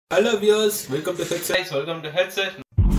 Hello viewers, welcome to Headset. guys, welcome to Headset.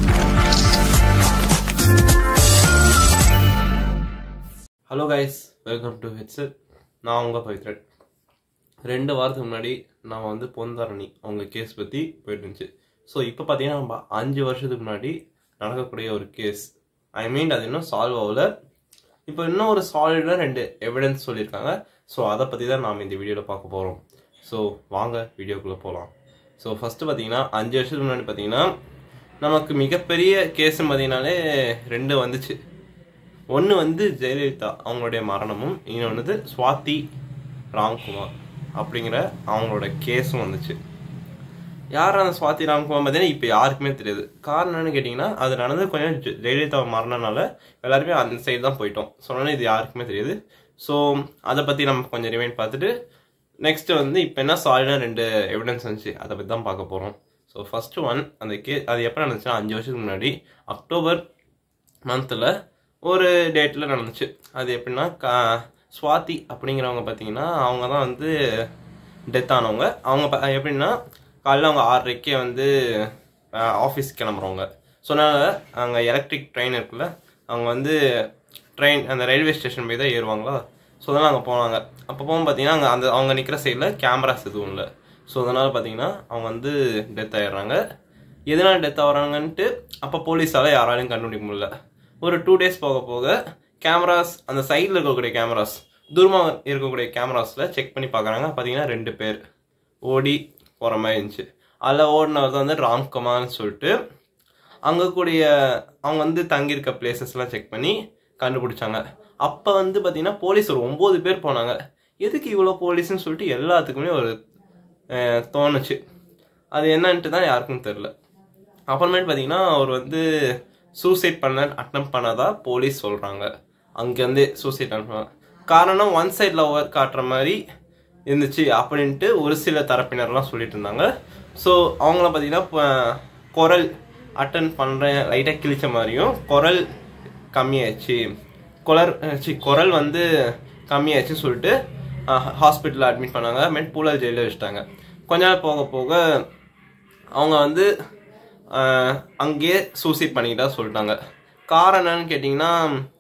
Hello guys welcome to headset நான் உங்கள் பவித்ரன் ரெண்டு வாரத்துக்கு முன்னாடி நான் வந்து பொன்தாரணி அவங்க கேஸ் பற்றி போயிட்டு இருந்துச்சு ஸோ இப்போ பார்த்தீங்கன்னா நம்ம அஞ்சு வருஷத்துக்கு முன்னாடி நடக்கக்கூடிய ஒரு கேஸ் ஐ மீன் அது இன்னும் சால்வ் ஆகல இப்போ இன்னும் ஒரு சாலிடாக ரெண்டு எவிடன்ஸ் சொல்லியிருக்காங்க ஸோ அதை பற்றி தான் நாம் இந்த வீடியோவில் பார்க்க போகிறோம் ஸோ வாங்க வீடியோக்குள்ளே போகலாம் ஸோ ஃபஸ்ட்டு பார்த்தீங்கன்னா அஞ்சு வருஷத்துக்கு முன்னாடி பார்த்தீங்கன்னா நமக்கு மிகப்பெரிய கேஸ்ன்னு பார்த்தீங்கன்னாலே ரெண்டு வந்துச்சு ஒன்று வந்து ஜெயலலிதா அவங்களுடைய மரணமும் இன்னொன்று சுவாதி ராம்குமார் அப்படிங்கிற அவங்களோட கேஸும் வந்துச்சு யார் அந்த சுவாதி ராம்குமார் பார்த்தீங்கன்னா இப்போ யாருக்குமே தெரியாது காரணம் என்னன்னு கேட்டிங்கன்னா அது நடந்து கொஞ்சம் ஜெ- ஜெயலலிதா மரணனால எல்லாருமே அந்த சைடு தான் போயிட்டோம் சொன்னோன்னே இது யாருக்குமே தெரியாது ஸோ அதை பற்றி நம்ம கொஞ்சம் ரிமைண்ட் பார்த்துட்டு நெக்ஸ்ட் வந்து இப்போ என்ன சாலிடாக ரெண்டு எவிடன்ஸ் வந்துச்சு அதை பற்றி தான் பார்க்க போகிறோம் ஸோ ஃபர்ஸ்ட் ஒன் அந்த கே அது எப்போ நடந்துச்சுன்னா அஞ்சு வருஷத்துக்கு முன்னாடி அக்டோபர் மந்தில் ஒரு டேட்டில் நடந்துச்சு அது எப்படின்னா கா சுவாதி அப்படிங்கிறவங்க பார்த்தீங்கன்னா அவங்க தான் வந்து டெத் ஆனவங்க அவங்க ப- எப்படின்னா காலைல அவங்க ஆறரைக்கே வந்து ஆஃபீஸ் கிளம்புறவங்க ஸோ அதனால் அங்கே எலக்ட்ரிக் ட்ரெயின் இருக்குல்ல அவங்க வந்து ட்ரெயின் அந்த ரயில்வே ஸ்டேஷன் போய் தான் ஏறுவாங்களா ஸோ அதனால் அங்கே போனாங்க அப்போ போகும் பார்த்தீங்கன்னா அங்கே அந்த அவங்க நிற்கிற சைடில் கேமராஸ் எதுவும் இல்லை ஸோ அதனால் பார்த்தீங்கன்னா அவங்க வந்து டெத் ஆயிடுறாங்க எதனால டெத் ஆகுறாங்கன்ட்டு அப்போ போலீஸால் யாராலையும் கண்டுபிடிக்க முடியல ஒரு டூ டேஸ் போக போக கேமராஸ் அந்த சைடில் இருக்கக்கூடிய கேமராஸ் தூரமாக இருக்கக்கூடிய கேமராஸில் செக் பண்ணி பார்க்குறாங்க பார்த்தீங்கன்னா ரெண்டு பேர் ஓடி போகிற மாதிரி இருந்துச்சு அதில் ஓடினவர் தான் வந்து ராம்குமார்னு சொல்லிட்டு அங்கே கூடிய அவங்க வந்து தங்கியிருக்க பிளேசஸ்லாம் செக் பண்ணி கண்டுபிடிச்சாங்க அப்போ வந்து பார்த்தீங்கன்னா போலீஸ் ஒரு ஒம்பது பேர் போனாங்க எதுக்கு இவ்வளோ போலீஸ்னு சொல்லிட்டு எல்லாத்துக்குமே ஒரு அஹ், தோணுச்சு அது என்னன்ட்டு தான் யாருக்கும் தெரில அப்புறமேட்டு பார்த்தீங்கன்னா அவர் வந்து சூசைட் பண்ண அட்டம் பண்ணதா போலீஸ் சொல்கிறாங்க அங்கேருந்து சூசைட் அட்டம் காரணம் ஒன் சைட் லவர் காட்டுற மாதிரி இருந்துச்சு அப்படின்ட்டு ஒரு சில தரப்பினர்லாம் சொல்லிட்டு இருந்தாங்க ஸோ அவங்கள பார்த்தீங்கன்னா இப்போ குரல் அட்டன் பண்ணுறேன் லைட்டாக கிழிச்ச மாதிரியும் குரல் கம்மியாயிடுச்சு குரல் சி குரல் வந்து கம்மியாயிடுச்சுன்னு சொல்லிட்டு ஹாஸ்பிட்டலில் அட்மிட் பண்ணாங்க மெட் பூலால் ஜெயிலில் வச்சுட்டாங்க கொஞ்ச நாள் போக போக அவங்க வந்து ஆஹ், அங்கேயே சூசைட் பண்ணிக்கிட்டா சொல்லிட்டாங்க காரணம் என்னன்னு கேட்டிங்கன்னா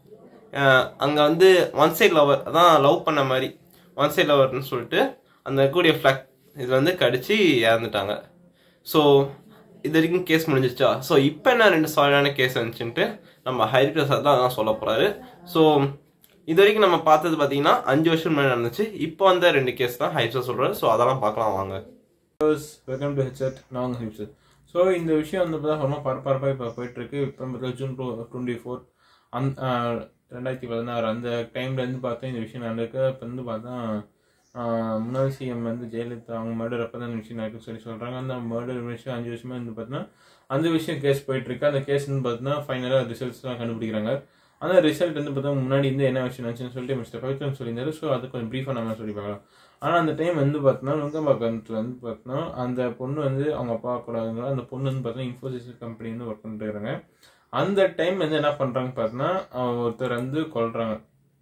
அங்கே வந்து ஒன் சைட் லவர் அதான் லவ் பண்ண மாதிரி ஒன் சைட் லவர்னு சொல்லிட்டு அந்த கூடிய ஃப்ளக் இது வந்து கடிச்சு இறந்துட்டாங்க ஸோ இது வரைக்கும் கேஸ் முடிஞ்சிச்சா ஸோ இப்போ என்ன ரெண்டு சாலிடான கேஸ் வந்துச்சுன்ட்டு நம்ம ஹரி பிரசாத் தான் அதான் சொல்ல போகிறாரு ஸோ இது வரைக்கும் நம்ம பார்த்தது பார்த்தீங்கன்னா அஞ்சு வருஷம் முன்னாடி நடந்துச்சு இப்போ வந்த ரெண்டு கேஸ் தான் ஹரி பிரசாத் சொல்கிறாரு ஸோ அதெல்லாம் பார்க்கலாம் வாங்க வெல்கம் டு ஹெட்செட் நான் உங்கள் ஹெட்செட் ஸோ இந்த விஷயம் வந்து இப்போ ரொம்ப பரபரப்பாக இப்போ போயிட்டுருக்கு இப்போ பார்த்தா ஜூன் டூ டுவெண்ட்டி ஃபோர் அந் ஆஹ், ரெண்டாயிரத்தி பதினாறு அந்த டைம்லேருந்து பார்த்தா இந்த விஷயம் நடக்கு இப்போ வந்து பார்த்தா ஆஹ், முன்னாள் சிஎம் வந்து ஜெயலலிதா அவங்க மர்டர் அப்போ தான் இந்த விஷயம் நடக்குன்னு சொல்லி சொல்கிறாங்க அந்த மர்டர் விஷயம் அஞ்சு வருஷமா வந்து பார்த்தீங்கன்னா அந்த விஷயம் கேஸ் போயிட்டுருக்கு அந்த கேஸ் வந்து பார்த்தீங்கன்னா ஃபைனலாக ரிசல்ட்ஸ்லாம் கண்டுபிடிக்கிறாங்க அந்த ரிசல்ட் வந்து பார்த்தா முன்னாடி இருந்து என்ன விஷயம் நடந்துச்சுன்னு சொல்லிட்டு மிஸ்டர் பவித்ரன் சொல்லியிருந்தாரு ஸோ அது கொஞ்சம் ப்ரீஃபாக நம்ம சொல்லி பார்க்கலாம் ஆனால் அந்த டைம் வந்து பார்த்தோன்னா நுங்கம்பாக்கத்தில் வந்து பார்த்தோன்னா அந்த பொண்ணு வந்து அவங்க அப்பா கூடாதுங்கிற அந்த பொண்ணு வந்து பார்த்தோன்னா இன்ஃபோசிஸ் கம்பெனி வந்து ஒர்க் பண்ணிட்டு இருக்காங்க அந்த டைம் வந்து என்ன பண்ணுறாங்க பார்த்தோன்னா ஒருத்தர் வந்து கொல்றாங்க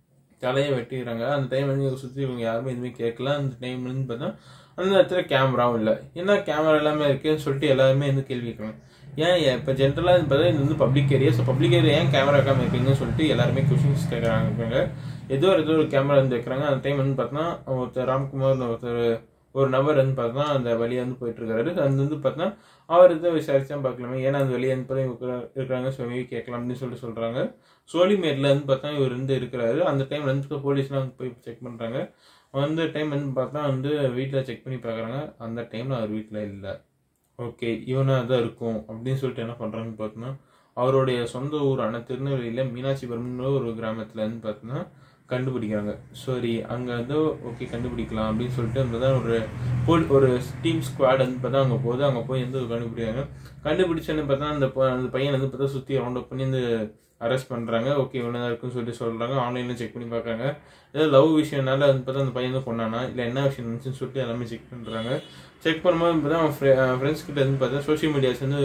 தலையை வெட்டிடுறாங்க அந்த டைம் வந்து இவங்க சுற்றி இவங்க யாருமே எதுவுமே கேட்கல அந்த டைம் வந்து பார்த்தா அந்த இடத்துல கேமராவும் இல்லை என்ன கேமரா எல்லாமே இருக்குன்னு சொல்லிட்டு எல்லாருமே வந்து கேள்வி கேட்குறாங்க ஏன் இப்போ ஜென்ரலாக பார்த்தா இது வந்து public area so public area ஏன் கேமரா வைக்காம இருக்கீங்கன்னு சொல்லிட்டு எல்லாருமே கொஷின்ஸ் கேட்குறாங்க ஏதோ ஒரு ஏதோ ஒரு கேமரா வந்து வைக்கிறாங்க அந்த டைம் வந்து பார்த்தோன்னா ஒருத்தர் ராம்குமார் ஒருத்தர் ஒரு நபர் வந்து பார்த்தா அந்த வழியா வந்து போயிட்டு இருக்காரு அது வந்து பார்த்தா அவர் இதை விசாரிச்சா பார்க்கலாமே ஏன்னா அந்த வெளியே வந்து பார்த்தா இருக்கிறாங்க ஸோ மேபி கேட்கலாம் அப்படின்னு சொல்லிட்டு சொல்றாங்க சோலிமேட்ல வந்து பார்த்தா இவர் வந்து இருக்கிறாரு அந்த டைம் வந்து போலீஸ்லாம் வந்து போய் செக் பண்றாங்க அந்த டைம் வந்து பார்த்தா வந்து வீட்டில் செக் பண்ணி பார்க்குறாங்க அந்த டைம்ல அவர் வீட்டில் இல்லை ஓகே இவனாக தான் இருக்கும் அப்படின்னு சொல்லிட்டு என்ன பண்ணுறாங்கன்னு பார்த்தோன்னா அவருடைய சொந்த ஊரான திருநெல்வேலியில் மீனாட்சிபுரம்னு ஒரு கிராமத்தில் வந்து பார்த்தோன்னா கண்டுபிடிக்கிறாங்க சரி அங்கே வந்து ஓகே கண்டுபிடிக்கலாம் அப்படின்னு சொல்லிட்டு அந்த தான் ஒரு போல் ஒரு டீம் ஸ்குவாட் வந்து பார்த்தா அங்கே போகுது அங்கே போய் வந்து கண்டுபிடிக்கிறாங்க கண்டுபிடிச்சோன்னு பார்த்தா அந்த பொ- அந்த பையன் வந்து பார்த்தா சுற்றி ரவுண்ட் அப் பண்ணி வந்து அரெஸ்ட் பண்ணுறாங்க ஓகே இவனை தான் இருக்குன்னு சொல்லிட்டு சொல்கிறாங்க ஆன்லைனில் செக் பண்ணி பார்க்குறாங்க ஏதோ லவ் விஷயம்னால வந்து பார்த்தா அந்த பையன் வந்து கொண்டானா இல்லை என்ன விஷயம் இருந்துச்சுன்னு சொல்லிட்டு எல்லாமே செக் பண்ணுறாங்க செக் பண்ணும்போது பார்த்தா அவன் ஃப்ரெண்ட்ஸ் கிட்ட வந்து பார்த்தா சோஷியல் மீடியாஸ் வந்து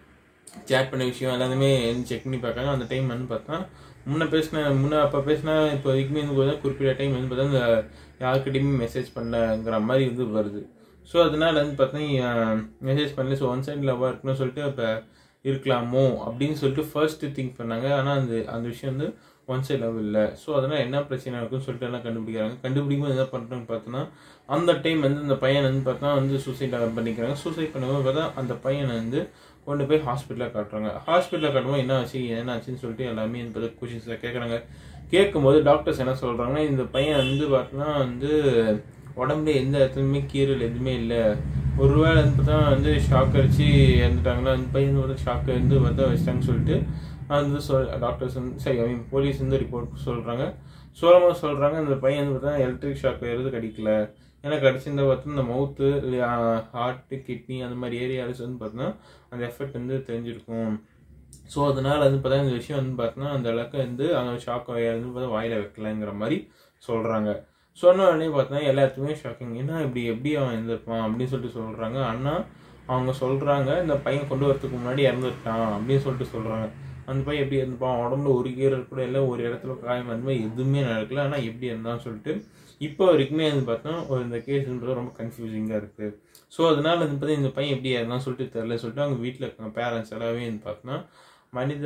சேட் பண்ண விஷயம் எல்லாத்தையுமே செக் பண்ணி பார்க்காங்க அந்த டைம் வந்து பார்த்தா முன்ன பேசின முன்ன அப்போ பேசினா இப்போ வரைக்குமே வந்து பார்த்தா குறிப்பிட்ட டைம் வந்து பார்த்தா இந்த யாருக்கிட்டையுமே மெசேஜ் பண்ணலங்கிற மாதிரி வந்து வருது ஸோ அதனால வந்து பார்த்தீங்கன்னா மெசேஜ் பண்ணல ஸோ ஒன் சைட் லவ்வாக இருக்குன்னு சொல்லிட்டு இப்போ இருக்கலாமோ அப்படின்னு சொல்லிட்டு ஃபர்ஸ்ட் திங்க் பண்ணாங்க ஆனால் அந்த அந்த விஷயம் வந்து ஒன் சைட் லவ் இல்லை ஸோ அதனால் என்ன பிரச்சனை இருக்குன்னு சொல்லிட்டு எல்லாம் கண்டுபிடிக்கிறாங்க கண்டுபிடிக்கும் என்ன பண்ணுறாங்க பார்த்தோன்னா அந்த டைம் வந்து அந்த பையன் வந்து பார்த்தா வந்து சூசைட் பண்ணிக்கிறாங்க சூசைட் பண்ணும்போது பார்த்தா அந்த பையனை வந்து கொண்டு போய் ஹாஸ்பிட்டலில் காட்டுறாங்க ஹாஸ்பிட்டலில் காட்டும்போது என்ன ஆச்சு என்ன ஆச்சுன்னு சொல்லிட்டு எல்லாமே இந்த கொஷின்ஸில் கேட்குறாங்க கேட்கும்போது டாக்டர்ஸ் என்ன சொல்கிறாங்கன்னா இந்த பையன் வந்து பார்த்தோன்னா வந்து உடம்புல எந்த இடத்துலையுமே கீரல் எதுவுமே இல்லை ஒருவேளை வந்து பார்த்தா வந்து ஷாக் அடிச்சு இறந்துட்டாங்கன்னா அந்த பையன் வந்து ஷாக் வந்து வந்து வச்சிட்டாங்கன்னு சொல்லிட்டு வந்து சொல் டாக்டர்ஸ் வந்து சரி ஐ மீன் போலீஸ் வந்து ரிப்போர்ட் சொல்கிறாங்க சொல்லும்போது சொல்கிறாங்க அந்த பையன் வந்து பார்த்தா எலக்ட்ரிக் ஷாக் எதுவும் கடிக்கல ஏன்னா கடிச்சிருந்தா பார்த்தா இந்த மவுத்து ஹார்ட்டு கிட்னி அந்த மாதிரி ஏரியாஸ் வந்து பார்த்தோன்னா அந்த எஃபெக்ட் வந்து தெரிஞ்சிருக்கும் ஸோ அதனால வந்து பார்த்தா இந்த விஷயம் வந்து பார்த்தோன்னா அந்த அளவுக்கு வந்து அந்த ஷாக் வந்து பார்த்தா வாயில வைக்கலங்கிற மாதிரி சொல்கிறாங்க சொன்ன உடனே பார்த்தோன்னா எல்லாத்துக்குமே ஷாக்கிங் என்ன இப்படி எப்படி அவன் இருந்திருப்பான் அப்படின்னு சொல்லிட்டு சொல்கிறாங்க அண்ணா அவங்க சொல்கிறாங்க இந்த பையன் கொண்டு வரதுக்கு முன்னாடி இறந்துட்டான் அப்படின்னு சொல்லிட்டு சொல்கிறாங்க அந்த பையன் எப்படி இருந்துப்பான் உடம்புல ஒரு கீரல் கூட இல்லை ஒரு இடத்துல காயம் அந்த மாதிரி எதுவுமே நடக்கல ஆனால் எப்படி இருந்தான்னு சொல்லிட்டு இப்போ வரைக்குமே வந்து பார்த்தோன்னா ஒரு இந்த கேஸ்ன்றது ரொம்ப கன்ஃபியூசிங்காக இருக்குது ஸோ அதனால வந்து பார்த்தா இந்த பையன் எப்படி இருந்தான்னு சொல்லிட்டு தெரில சொல்லிட்டு அவங்க வீட்டில் இருக்காங்க பேரண்ட்ஸ் எல்லாமே வந்து பார்த்தோன்னா மனித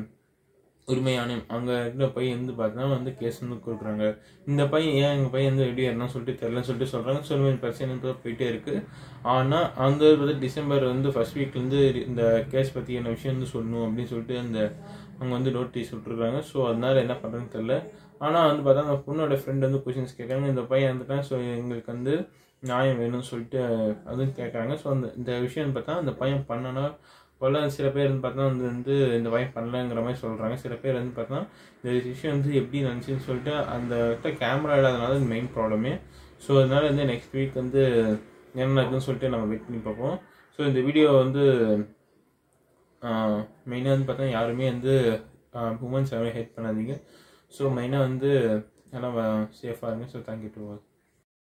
உரிமை ஆணையம் அங்கே இருக்கிற பையன் வந்து பார்த்தா வந்து கேஸ் வந்து கொடுக்குறாங்க இந்த பையன் ஏன் எங்கள் பையன் வந்து எப்படி இருந்தா சொல்லிட்டு தெரிலன்னு சொல்லிட்டு சொல்கிறாங்க சொல்லுவேன் பிரச்சனை போயிட்டே இருக்குது ஆனால் அந்த வந்து டிசம்பர் வந்து ஃபர்ஸ்ட் வீக்லேருந்து இந்த கேஸ் பற்றி என்ன விஷயம் வந்து சொல்லணும் அப்படின்னு சொல்லிட்டு அந்த அவங்க வந்து நோட்டீஸ் விட்டுருக்காங்க ஸோ அதனால என்ன பண்ணுறதுன்னு தெரில ஆனால் வந்து பார்த்தா அந்த பொண்ணோட ஃப்ரெண்ட் வந்து கொஷின்ஸ் கேட்குறாங்க இந்த பையன் வந்துட்டான் ஸோ எங்களுக்கு வந்து நியாயம் வேணும்னு சொல்லிட்டு அதுவும் கேட்குறாங்க ஸோ அந்த இந்த விஷயம் பார்த்தா அந்த பையன் பண்ணனா போல சில பேர் வந்து பார்த்தா வந்து வந்து இந்த பையன் பண்ணலங்கிற மாதிரி சொல்கிறாங்க சில பேர் வந்து பார்த்தா இந்த விஷயம் வந்து எப்படி நினச்சின்னு சொல்லிட்டு அந்த கேமரா இல்லாதனால மெயின் ப்ராப்ளமே ஸோ அதனால வந்து நெக்ஸ்ட் வீக் வந்து என்ன நடக்குதுன்னு சொல்லிட்டு நம்ம வெயிட் பண்ணி பார்ப்போம் ஸோ இந்த வீடியோ வந்து மெயினாக வந்து பார்த்தா யாருமே வந்து உமன்ஸ் யாருமே ஹெல்ப் பண்ணாதீங்க ஸோ மெயினாக வந்து எல்லாம் சேஃபாக இருங்க ஸோ தேங்க்யூ டு